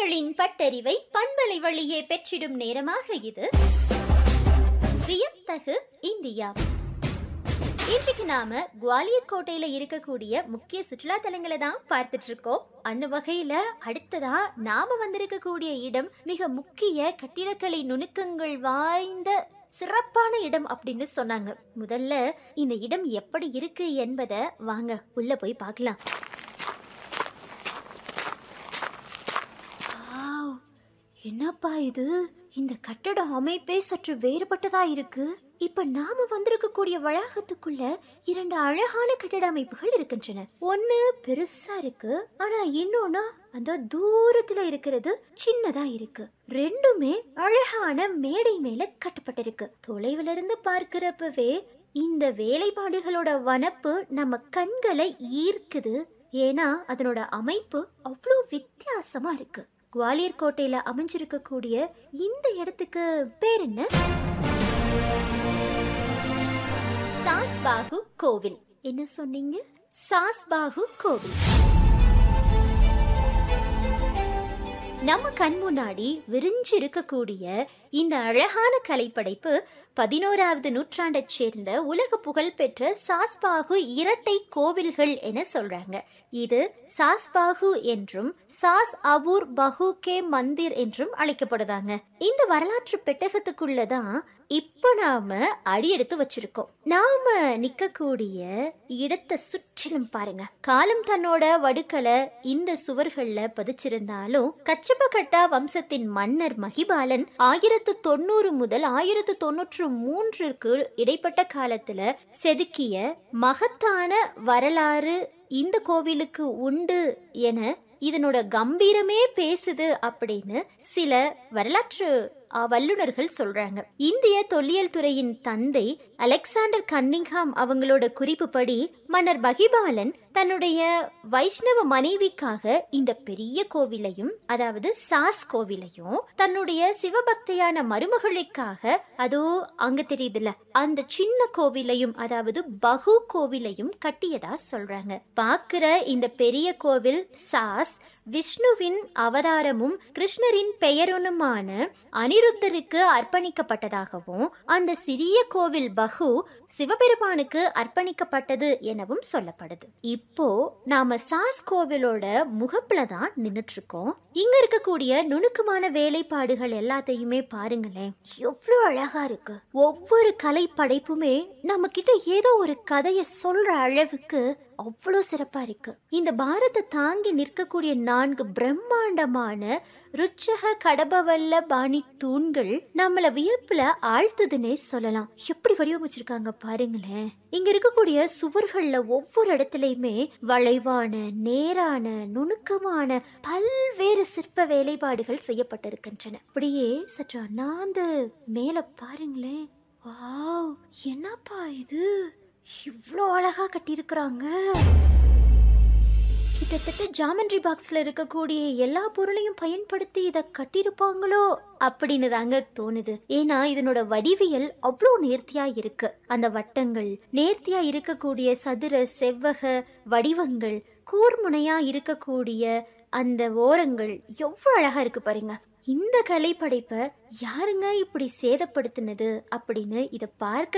உங்களின் பட்டறிவை பண்பலை வழியே பெற்றிடும் நேரமாக இது வியத்தகு இந்தியா இன்றைக்கு நாம குவாலியர் கோட்டையில இருக்கக்கூடிய முக்கிய சுற்றுலா தலங்களை தான் பார்த்துட்டு இருக்கோம் அந்த வகையில அடுத்ததா நாம வந்திருக்கக்கூடிய இடம் மிக முக்கிய கட்டிடக்கலை நுணுக்கங்கள் வாய்ந்த சிறப்பான இடம் அப்படின்னு சொன்னாங்க முதல்ல இந்த இடம் எப்படி இருக்கு என்பதை வாங்க உள்ள போய் பார்க்கலாம் வாவ், என்னப்பா இது இந்த கட்டட அமைப்பே சற்று வேறுபட்டதா இருக்கு இப்ப நாம வந்திருக்கக்கூடிய வளாகத்துக்குள்ள இரண்டு அழகான கட்டட அமைப்புகள் இருக்கின்றன ஒன்னு பெருசா இருக்கு ஆனா இன்னொன்னு அந்த தூரத்துல இருக்கிறது சின்னதா இருக்கு ரெண்டுமே அழகான மேடை மேல கட்டப்பட்டிருக்கு தொலைவுல இருந்து பார்க்கிறப்பவே இந்த வேலைப்பாடுகளோட வனப்பு நம்ம கண்களை ஈர்க்குது ஏன்னா அதனோட அமைப்பு அவ்வளோ வித்தியாசமா இருக்கு குவாலியர் கோட்டையில அமைஞ்சிருக்கக்கூடிய இந்த இடத்துக்கு பேர் என்ன சாஸ்பாகு கோவில் என்ன சொன்னீங்க சாஸ்பாகு கோவில் நம்ம கண் முன்னாடி விரிஞ்சு இருக்கக்கூடிய இந்த அழகான கலைப்படைப்பு பதினோராவது நூற்றாண்டைச் சேர்ந்த உலக புகழ்பெற்ற சாஸ்பாகு இரட்டை கோவில்கள் என சொல்றாங்க இது சாஸ்பாகு என்றும் சாஸ் அபூர் பஹு கே மந்திர் என்றும் அழைக்கப்படுதாங்க இந்த வரலாற்று பெட்டகத்துக்குள்ளதான் இப்ப நாம அடியெடுத்து வச்சிருக்கோம் நாம நிக்கக்கூடிய இடத்தை சுற்றிலும் பாருங்க காலம் தன்னோட வடுக்களை இந்த சுவர்கள்ல பதிச்சிருந்தாலும் கச்சபகட்டா வம்சத்தின் மன்னர் மகிபாலன் ஆயிரத்து தொண்ணூறு முதல் ஆயிரத்து தொண்ணூற்று மூன்றிற்கு இடைப்பட்ட காலத்துல செதுக்கிய மகத்தான வரலாறு இந்த கோவிலுக்கு உண்டு என இதனோட கம்பீரமே பேசுது அப்படின்னு சில வரலாற்று அஹ், வல்லுனர்கள் சொல்றாங்க இந்திய தொல்லியல் துறையின் தந்தை அலெக்சாண்டர் கன்னிங்ஹாம் அவங்களோட குறிப்புப்படி மன்னர் மகிபாலன் தன்னுடைய வைஷ்ணவ மனைவிக்காக இந்த பெரிய கோவிலையும் அதாவது சாஸ் கோவிலையும் தன்னுடைய சிவபக்தையான மருமகளுக்காக அதோ அங்க தெரியுதுல்ல அந்த சின்ன கோவிலையும் அதாவது பகு கோவிலையும் கட்டியதா சொல்றாங்க பார்க்கிற இந்த பெரிய கோவில் சாஸ் விஷ்ணுவின் அவதாரமும் கிருஷ்ணரின் பெயருனுமான அனிருத்தருக்கு அர்ப்பணிக்கப்பட்டதாகவும் அந்த சிறிய கோவில் பகு சிவபெருமானுக்கு அர்ப்பணிக்கப்பட்டது எனவும் சொல்லப்படுது இப்போ நாம சாஸ் கோவிலோட முகப்புல தான் நின்னுட்டு இருக்கோம் இங்க இருக்கக்கூடிய நுணுக்கமான வேலைப்பாடுகள் எல்லாத்தையுமே பாருங்களேன் எவ்வளவு அழகா இருக்கு ஒவ்வொரு கலை படைப்புமே நம்ம கிட்ட ஏதோ ஒரு கதையை சொல்ற அளவுக்கு அவ்வளோ சிறப்பா இருக்கு இந்த பாரத்தை தாங்கி நிற்கக்கூடிய நான்கு பிரம்மாண்டமான ருச்சக கடபவல்ல பாணி தூண்கள் நம்மள வியப்புல ஆழ்த்துதுன்னே சொல்லலாம் எப்படி வடிவமைச்சிருக்காங்க பாருங்களேன் இங்க இருக்கக்கூடிய சுவர்கள்ல ஒவ்வொரு இடத்துலயுமே வளைவான நேரான நுணுக்கமான பல்வேறு சிற்ப வேலைப்பாடுகள் செய்யப்பட்டிருக்கின்றன அப்படியே சற்று அண்ணாந்து மேல பாருங்களேன் வாவ் என்னப்பா இது இவ்வளோ அழகா கட்டியிருக்கிறாங்க கிட்டத்தட்ட ஜாமெண்ட்ரி பாக்ஸ்ல இருக்கக்கூடிய எல்லா பொருளையும் பயன்படுத்தி இதை கட்டியிருப்பாங்களோ அப்படின்னு தாங்க தோணுது ஏன்னா இதனோட வடிவியல் அவ்வளோ நேர்த்தியா இருக்கு அந்த வட்டங்கள் நேர்த்தியா இருக்கக்கூடிய சதுர செவ்வக வடிவங்கள் கூர்முனையா இருக்கக்கூடிய அந்த ஓரங்கள் எவ்வளோ அழகா இருக்கு பாருங்க இந்த கலைப்படைப்பை யாருங்க இப்படி சேதப்படுத்தினது அப்படின்னு இதை பார்க்க